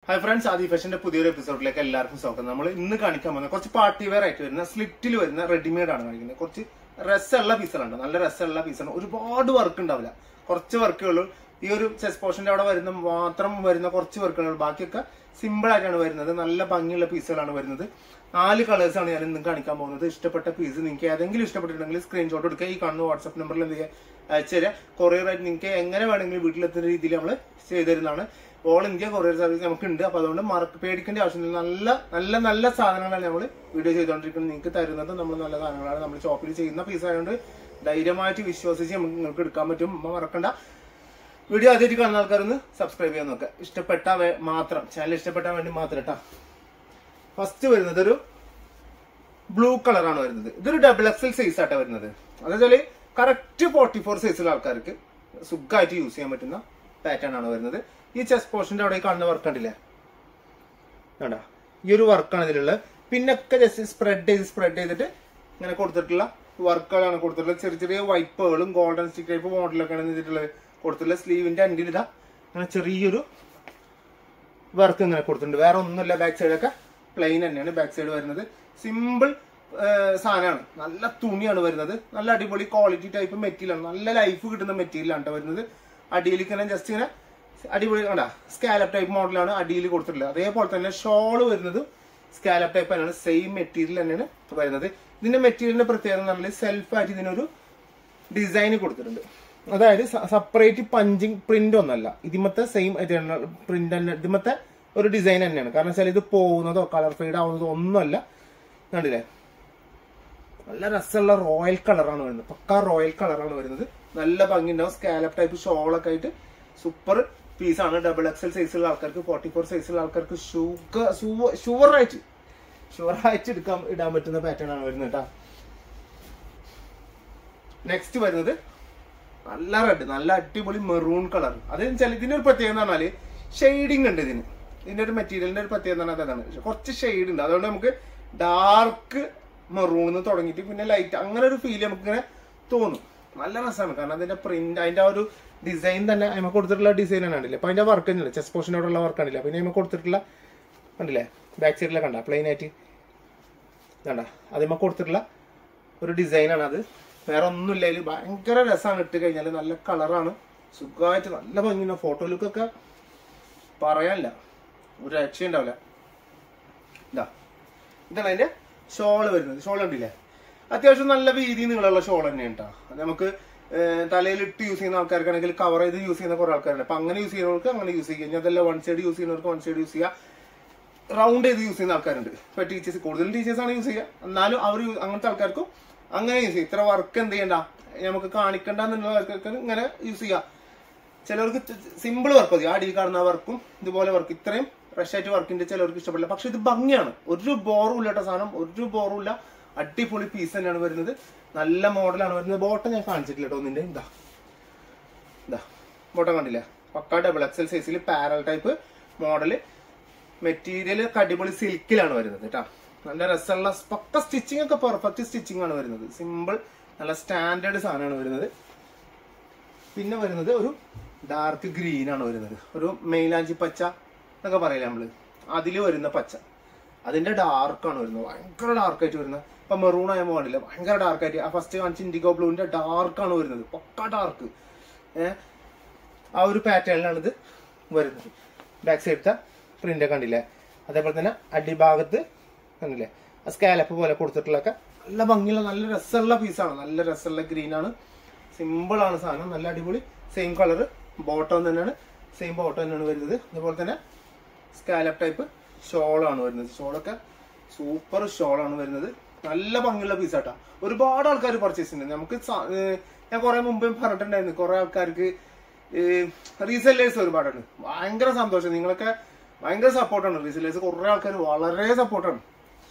hi friends ആദി ഫാഷന്റെ പുതിയൊരു എപ്പിസോഡിലേക്ക് എല്ലാവർക്കും സ്വാഗതം നമ്മൾ ഇന്ന് കാണിക്കാൻ പോകുന്നത് കുറച്ച് പാർട്ടി വെയർ ആയിട്ട് വരുന്ന സ്ലിറ്റിൽ വരുന്ന റെഡിമെയ്ഡ് ആണ് കാണിക്കുന്നത് കുറച്ച് രസമുള്ള പീസുകളുണ്ട് നല്ല രസമുള്ള പീസാണ് ഒരുപാട് വർക്ക് ഉണ്ടാവില്ല കുറച്ച് വർക്കുകളും ഈ ഒരു ചെസ് പോർഷന്റെ അവിടെ വരുന്ന മാത്രം വരുന്ന കുറച്ച് വർക്കുകൾ ബാക്കിയൊക്കെ സിമ്പിൾ ആയിട്ടാണ് വരുന്നത് നല്ല ഭംഗിയുള്ള പീസുകളാണ് വരുന്നത് നാല് കളേഴ്സ് ആണ് ഞാൻ ഇന്ന് കാണിക്കാൻ പോകുന്നത് ഇഷ്ടപ്പെട്ട പീസ് നിങ്ങൾക്ക് ഏതെങ്കിലും ഇഷ്ടപ്പെട്ടിട്ടുണ്ടെങ്കിൽ സ്ക്രീൻഷോട്ട് എടുക്കുക ഈ കാണുന്ന വാട്സ്ആപ്പ് നമ്പറിൽ എന്ത് ചെയ്യുക അയച്ചു തരാം കൊറിയർ ആയിട്ട് നിങ്ങൾക്ക് എങ്ങനെ വേണമെങ്കിലും വീട്ടിലെത്തുന്ന രീതിയിൽ നമ്മൾ ചെയ്തു തരുന്നതാണ് ഓൾ ഇന്ത്യ കൊറിയർ സർവീസ് നമുക്ക് ഉണ്ട് അപ്പൊ അതുകൊണ്ട് മറക്ക് പേടിക്കേണ്ട ആവശ്യമില്ല നല്ല നല്ല നല്ല സാധനങ്ങളാണ് നമ്മൾ വീഡിയോ ചെയ്തുകൊണ്ടിരിക്കുന്നത് നിങ്ങൾക്ക് തരുന്നത് നമ്മൾ നല്ല സാധനങ്ങളാണ് നമ്മൾ ഷോപ്പിൽ ചെയ്യുന്ന പീസ് ആയതുകൊണ്ട് ധൈര്യമായിട്ട് വിശ്വസിച്ച് നമുക്ക് നിങ്ങൾക്ക് എടുക്കാൻ പറ്റും അമ്മ മറക്കണ്ട വീഡിയോ ആദ്യമായിട്ട് കാണുന്ന ആൾക്കാരൊന്ന് സബ്സ്ക്രൈബ് ചെയ്യാൻ നോക്കുക ഇഷ്ടപ്പെട്ട വേ- മാത്രം ചാനൽ ഇഷ്ടപ്പെട്ടാൻ വേണ്ടി മാത്രം കേട്ടോ ഫസ്റ്റ് വരുന്നത് ഒരു ബ്ലൂ കളറാണ് വരുന്നത് ഇതൊരു ഡബിൾ എക്സൽ സൈസ് ആട്ടാ വരുന്നത് അതെന്നുവെച്ചാല് കറക്റ്റ് ഫോർട്ടി ഫോർ സൈസിലുള്ള ആൾക്കാർക്ക് സുഖമായിട്ട് യൂസ് ചെയ്യാൻ പറ്റുന്ന പാറ്റേൺ ആണ് വരുന്നത് ഈ ചെസ് പോർഷന്റെ അവിടെ ഈ കാണുന്ന വർക്ക് കണ്ടില്ലേ വേണ്ട ഈ ഒരു വർക്കാണ് ഇതിലുള്ളത് പിന്നൊക്കെ ജസ്റ്റ് സ്പ്രെഡ് ചെയ്ത് സ്പ്രെഡ് ചെയ്തിട്ട് ഇങ്ങനെ കൊടുത്തിട്ടുള്ള വർക്കുകളാണ് കൊടുത്തിട്ടുള്ളത് ചെറിയ ചെറിയ വൈപ്പുകളും ഗോൾഡൻ സ്റ്റിക്ക് ടൈപ്പ് മോഡലൊക്കെയാണ് ഇതിട്ടുള്ളത് കൊടുത്തിട്ടുള്ള സ്ലീവിന്റെ അൻഡിൽ ഇതാ അങ്ങനെ ചെറിയൊരു വർക്ക് ഇങ്ങനെ കൊടുത്തിട്ടുണ്ട് വേറെ ഒന്നുമില്ല ബാക്ക് സൈഡൊക്കെ പ്ലെയിൻ തന്നെയാണ് ബാക്ക് സൈഡ് വരുന്നത് സിമ്പിൾ സാധനമാണ് നല്ല തുണിയാണ് വരുന്നത് നല്ല അടിപൊളി ക്വാളിറ്റി ടൈപ്പ് മെറ്റീരിയൽ ആണ് നല്ല ലൈഫ് കിട്ടുന്ന മെറ്റീരിയൽ ആണ് ട്ടോ വരുന്നത് അടിയിൽ ഇങ്ങനെ ജസ്റ്റ് ഇങ്ങനെ അടിപൊളി കണ്ടാ സ്കാലപ്പ് ടൈപ്പ് മോഡലാണ് അടിയിൽ കൊടുത്തിട്ടുള്ളത് അതേപോലെ തന്നെ ഷോൾ വരുന്നത് സ്കാലപ്പ് ടൈപ്പ് തന്നെയാണ് സെയിം മെറ്റീരിയൽ തന്നെയാണ് വരുന്നത് ഇതിന്റെ മെറ്റീരിയലിന്റെ പ്രത്യേകത എന്ന് പറഞ്ഞാൽ സെൽഫ് ആയിട്ട് ഇതിനൊരു ഡിസൈൻ കൊടുത്തിട്ടുണ്ട് അതായത് സെപ്പറേറ്റ് പഞ്ചിങ് പ്രിന്റ് ഒന്നല്ല ഇതിമത്തെ സെയിം പ്രിന്റ് തന്നെ ഇതിമത്തെ ഒരു ഡിസൈൻ തന്നെയാണ് കാരണം വെച്ചാൽ ഇത് പോകുന്നതോ കളർ ഫെയ്ഡ് ആവുന്നതോ ഒന്നുമല്ല കണ്ടില്ലേ നല്ല രസമുള്ള റോയൽ കളറാണ് വരുന്നത് പക്ക റോയൽ കളറാണ് വരുന്നത് നല്ല ഭംഗിയുണ്ടാവും സ്കാലപ്പ് ടൈപ്പ് ഷോളൊക്കെ ആയിട്ട് സൂപ്പർ പീസാണ് ഡബിൾ എക്സൽ സൈസുള്ള ആൾക്കാർക്ക് ഫോർട്ടി ഫോർ സൈസുള്ള ആൾക്കാർക്ക് ഷുവറായിട്ട് ഷുവറായിട്ട് എടുക്കാൻ ഇടാൻ പറ്റുന്ന പാറ്റേൺ ആണ് വരുന്നത് കേട്ടോ നെക്സ്റ്റ് വരുന്നത് നല്ല റെഡ് നല്ല അടിപൊളി മെറൂൺ കളർ അത് വെച്ചാൽ ഇതിന്റെ ഒരു പ്രത്യേകത എന്ന് പറഞ്ഞാല് ഷെയ്ഡിങ് ഉണ്ട് ഇതിന് ഇതിന്റെ ഒരു മെറ്റീരിയലിന്റെ ഒരു പ്രത്യേകത എന്ന് പറഞ്ഞാൽ അതാണ് കുറച്ച് ഷെയ്ഡ് ഉണ്ട് അതുകൊണ്ട് നമുക്ക് ഡാർക്ക് മെറൂണിന്ന് തുടങ്ങിയിട്ട് പിന്നെ ലൈറ്റ് അങ്ങനെ ഒരു ഫീൽ നമുക്ക് ഇങ്ങനെ തോന്നും നല്ല രസമാണ് കാരണം അതിന്റെ പ്രിന്റ് അതിന്റെ ആ ഒരു ഡിസൈൻ തന്നെ അതിന് കൊടുത്തിട്ടുള്ള ഡിസൈൻ ആണ് കണ്ടില്ലേ അപ്പൊ അതിന്റെ വർക്ക് തന്നെയല്ലേ ചെസ് പോർഷനോടുള്ള വർക്ക് കണ്ടില്ല പിന്നെ അതിന് കൊടുത്തിട്ടുള്ള കണ്ടില്ലേ ബാക്ക് സൈഡിലെ കണ്ട പ്ലെയിൻ ആയിട്ട് കണ്ട അതിമ്മ കൊടുത്തിട്ടുള്ള ഒരു ഡിസൈനാണ് അത് വേറെ ഒന്നുമില്ല അതിൽ ഭയങ്കര രസമാണ് ഇട്ട് കഴിഞ്ഞാൽ നല്ല കളറാണ് സുഖമായിട്ട് നല്ല ഭംഗിയുള്ള ഫോട്ടോ ലുക്കൊക്കെ പറയാനില്ല ഒരു രക്ഷയുണ്ടാവില്ല ഇതാ ഇതാണ് അതിന്റെ ഷോള് വരുന്നത് ഷോൾ ഉണ്ടില്ലേ അത്യാവശ്യം നല്ല വീതി നീളമുള്ള ഷോൾ തന്നെയാണ് കേട്ടോ അത് നമുക്ക് തലയിൽ ഇട്ട് യൂസ് ചെയ്യുന്ന ആൾക്കാർക്കാണെങ്കിൽ കവർ ചെയ്ത് യൂസ് ചെയ്യുന്ന കുറെ ആൾക്കാരുണ്ട് അപ്പൊ അങ്ങനെ യൂസ് ചെയ്യുന്നവർക്ക് അങ്ങനെ യൂസ് ചെയ്യാം ഇനി അതല്ല വൺ സൈഡ് യൂസ് ചെയ്യുന്നവർക്ക് വൺ സൈഡ് യൂസ് ചെയ്യാം റൗണ്ട് ചെയ്ത് യൂസ് ചെയ്യുന്ന ആൾക്കാരുണ്ട് ഇപ്പൊ ടീച്ചേഴ്സ് കൂടുതലും ടീച്ചേഴ്സ് ആണ് യൂസ് ചെയ്യുക എന്നാലും അവർ അങ്ങനത്തെ ആൾക്കാർക്കും അങ്ങനെ യൂസ് ചെയ്യും ഇത്ര വർക്ക് എന്ത് ചെയ്യണ്ട നമുക്ക് കാണിക്കണ്ട എന്നുള്ള ആൾക്കാർക്ക് ഇങ്ങനെ യൂസ് ചെയ്യാം ചിലർക്ക് സിമ്പിൾ വർക്ക് മതി അടിയിൽ കാണുന്ന വർക്കും ഇതുപോലെ വർക്ക് ഇത്രയും ഫ്രഷ് ആയിട്ട് വർക്കിന്റെ ചിലർക്ക് ഇഷ്ടപ്പെടില്ല പക്ഷെ ഇത് ഭംഗിയാണ് ഒരു ബോറും ഇല്ല കേട്ടോ സാധനം ഒരു ബോറും ഇല്ല അടിപൊളി പീസ് തന്നെയാണ് വരുന്നത് നല്ല മോഡലാണ് വരുന്നത് ബോട്ടം ഞാൻ കാണിച്ചിട്ടില്ല കേട്ടോ ഒന്നിന്റെ ഇതാ ഇതാ ബോട്ടം കണ്ടില്ല പക്ക ഡബിൾ എക്സൽ സൈസിൽ പാരൽ ടൈപ്പ് മോഡല് മെറ്റീരിയൽ അടിപൊളി സിൽക്കിലാണ് വരുന്നത് കേട്ടോ നല്ല രസമുള്ള പക്ക സ്റ്റിച്ചിങ് ഒക്കെ പെർഫെക്റ്റ് സ്റ്റിച്ചിങ് ആണ് വരുന്നത് സിമ്പിൾ നല്ല സ്റ്റാൻഡേർഡ് സാധനമാണ് വരുന്നത് പിന്നെ വരുന്നത് ഒരു ഡാർക്ക് ഗ്രീൻ ആണ് വരുന്നത് ഒരു മെയിലാഞ്ചി പച്ച എന്നൊക്കെ പറയില്ല നമ്മള് അതില് വരുന്ന പച്ച അതിന്റെ ഡാർക്ക് ആണ് വരുന്നത് ഭയങ്കര ഡാർക്ക് ആയിട്ട് വരുന്നത് ഇപ്പൊ മെറൂൺ ആയ പാടില്ല ഭയങ്കര ഡാർക്ക് ആയിട്ട് ആ ഫസ്റ്റ് കാണിച്ച ഇൻഡിഗോ ബ്ലൂവിന്റെ ഡാർക്ക് ആണ് വരുന്നത് പക്ക ഡാർക്ക് ഏഹ് ആ ഒരു പാറ്റേണിലാണ് ഇത് വരുന്നത് ബാക്ക് സൈഡത്തെ പ്രിന്റ് കണ്ടില്ലേ അതേപോലെ തന്നെ അടിഭാഗത്ത് കണ്ടില്ലേ ആ സ്കാലപ്പ് പോലെ കൊടുത്തിട്ടുള്ളൊക്കെ നല്ല ഭംഗിയുള്ള നല്ല രസമുള്ള പീസാണ് നല്ല രസമുള്ള ഗ്രീൻ ആണ് സിമ്പിൾ ആണ് സാധനം നല്ല അടിപൊളി സെയിം കളർ ബോട്ടം തന്നെയാണ് സെയിം ബോട്ടം തന്നെയാണ് വരുന്നത് അതുപോലെ തന്നെ സ്കാലപ്പ് ടൈപ്പ് ഷോളാണ് വരുന്നത് ഷോളൊക്കെ സൂപ്പർ ഷോളാണ് വരുന്നത് നല്ല ഭംഗിയുള്ള പീസാട്ടാ ഒരുപാട് ആൾക്കാർ പർച്ചേസ് ചെയ്യുന്നുണ്ട് നമുക്ക് സ- ഏർ ഞാൻ കുറെ മുമ്പേ പറഞ്ഞിട്ടുണ്ടായിരുന്നു കുറെ ആൾക്കാർക്ക് റീസെല്ലേഴ്സ് ഒരുപാടുണ്ട് ഭയങ്കര സന്തോഷം നിങ്ങളൊക്കെ ഭയങ്കര സപ്പോർട്ടാണ് റീസെല്ലേഴ്സ് കുറെ ആൾക്കാർ വളരെ സപ്പോർട്ടാണ്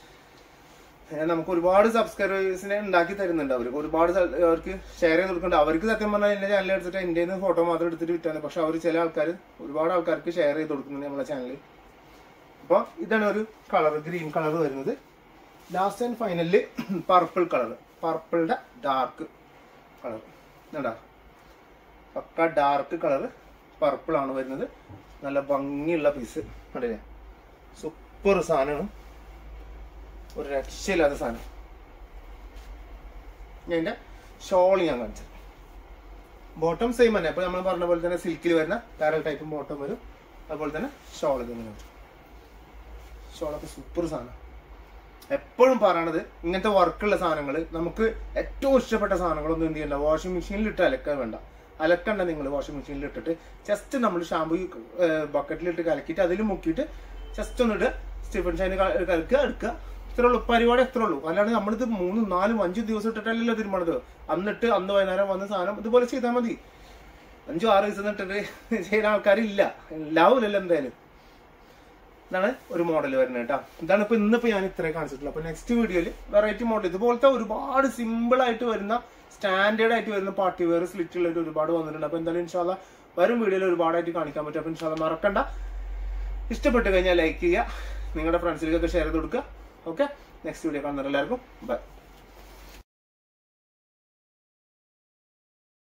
നമുക്ക് ഒരുപാട് സബ്സ്ക്രൈബേഴ്സിനെ ഉണ്ടാക്കി തരുന്നുണ്ട് അവർ ഒരുപാട് സ്ഥല- അവർക്ക് ഷെയർ ചെയ്ത് കൊടുക്കുന്നുണ്ട് അവർക്ക് സത്യം പറഞ്ഞാൽ എന്റെ ചാനൽ എടുത്തിട്ട് എന്റെ ഫോട്ടോ മാത്രം എടുത്തിട്ട് വിറ്റാണ് പക്ഷെ അവർ ചില ആൾക്കാർ ഒരുപാട് ആൾക്കാർക്ക് ഷെയർ ചെയ്ത് കൊടുക്കുന്നുണ്ട് നമ്മളെ ചാനലിൽ അപ്പൊ ഇതാണ് ഒരു കളർ ഗ്രീൻ കളർ വരുന്നത് ലാസ്റ്റ് ആൻഡ് ഫൈനലില് പർപ്പിൾ കളർ പർപ്പിളിന്റെ ഡാർക്ക് കളർ എന്താ പക്ക ഡാർക്ക് കളർ പർപ്പിൾ ആണ് വരുന്നത് നല്ല ഭംഗിയുള്ള പീസ് കണ്ടില്ലേ സൂപ്പർ സാധനമാണ് ഒരു രക്ഷയില്ലാത്ത സാധനം ഞാൻ ഇതിന്റെ ഷോൾ ഞാൻ കാണിച്ചത് ബോട്ടം സെയിം തന്നെ അപ്പൊ നമ്മൾ പറഞ്ഞ പോലെ തന്നെ സിൽക്കിൽ വരുന്ന പാരൽ ടൈപ്പും ബോട്ടം വരും അതുപോലെ തന്നെ ഷോൾ ഇതിങ്ങനെ വരും ഷോളൊക്കെ സൂപ്പർ സാധനം എപ്പോഴും പറയണത് ഇങ്ങനത്തെ വർക്കുള്ള സാധനങ്ങൾ നമുക്ക് ഏറ്റവും ഇഷ്ടപ്പെട്ട സാധനങ്ങളൊന്നും എന്ത് ചെയ്യണ്ട വാഷിംഗ് മെഷീനിൽ ഇട്ട് അലക്കാൻ വേണ്ട അലക്കണ്ട നിങ്ങൾ വാഷിംഗ് മെഷീനിൽ ഇട്ടിട്ട് ജസ്റ്റ് നമ്മൾ ഷാമ്പു ബക്കറ്റിലിട്ട് കലക്കിയിട്ട് അതിൽ മുക്കിയിട്ട് ജസ്റ്റ് ഒന്ന് ഇടുക സ്റ്റീഫൻ ഷൈന് കലക്കുക എടുക്കുക ഇത്രേ ഉള്ളൂ പരിപാടി എത്ര ഉള്ളൂ അല്ലാണ്ട് നമ്മളിത് മൂന്നും നാലും അഞ്ചും ദിവസം ഇട്ടിട്ടല്ലല്ലോ തീരുമാനത് അന്നിട്ട് അന്ന് വൈകുന്നേരം വന്ന സാധനം ഇതുപോലെ ചെയ്താൽ മതി അഞ്ചോ ആറ് ദിവസം ഇട്ടിട്ട് ചെയ്യുന്ന ആൾക്കാരില്ല എല്ലാവരില്ലല്ലോ എന്തായാലും ഇതാണ് ഒരു മോഡൽ വരുന്നത് കേട്ടോ ഇതാണ് ഇപ്പൊ ഇന്നിപ്പോ ഞാൻ ഇത്രയും കാണിച്ചിട്ടുള്ളത് അപ്പൊ നെക്സ്റ്റ് വീഡിയോയിൽ വെറൈറ്റി മോഡൽ ഇതുപോലത്തെ ഒരുപാട് സിമ്പിൾ ആയിട്ട് വരുന്ന സ്റ്റാൻഡേർഡ് ആയിട്ട് വരുന്ന പാർട്ടി വെയർ സ്ലിറ്റ് ഉള്ളവർ ഒരുപാട് വന്നിട്ടുണ്ട് അപ്പൊ എന്തായാലും ഇൻഷാല്ല വരും വീഡിയോയിൽ ഒരുപാടായിട്ട് കാണിക്കാൻ പറ്റും അപ്പൊ ഇൻഷാല്ല മറക്കണ്ട ഇഷ്ടപ്പെട്ട് കഴിഞ്ഞാൽ ലൈക്ക് ചെയ്യുക നിങ്ങളുടെ ഫ്രണ്ട്സിലേക്കൊക്കെ ഷെയർ ചെയ്ത് കൊടുക്കുക ഓക്കെ നെക്സ്റ്റ് വീഡിയോ കാണുന്നവരെല്ലാവർക്കും ബൈ